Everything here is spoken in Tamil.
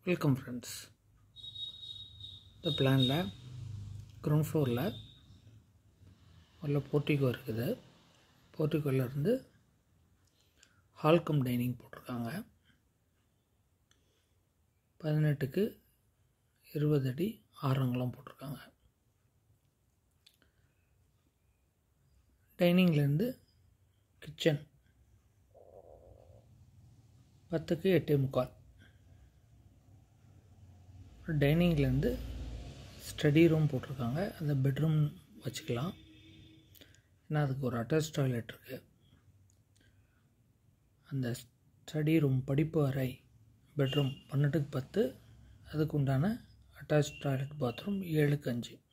வெல்கம் ஃப்ரெண்ட்ஸ் இந்த பிளானில் கிரவுண்ட் ஃப்ளோரில் உள்ள போர்ட்டிகோ இருக்குது போர்ட்டிகோலேருந்து ஹால்கம் டைனிங் போட்டிருக்காங்க பதினெட்டுக்கு இருபது அடி ஆறங்கலம் போட்டிருக்காங்க டைனிங்லேருந்து கிச்சன் பத்துக்கு எட்டே முக்கால் டைனிங்லேருந்து ஸ்டடி ரூம் போட்டிருக்காங்க அந்த பெட்ரூம் வச்சுக்கலாம் ஏன்னா அதுக்கு ஒரு அட்டாச் டாய்லெட் இருக்குது அந்த ஸ்டடி ரூம் படிப்பு அறை பெட்ரூம் பன்னெண்டுக்கு பத்து அதுக்கு உண்டான அட்டாச் டாய்லெட் பாத்ரூம் ஏழுக்கு அஞ்சு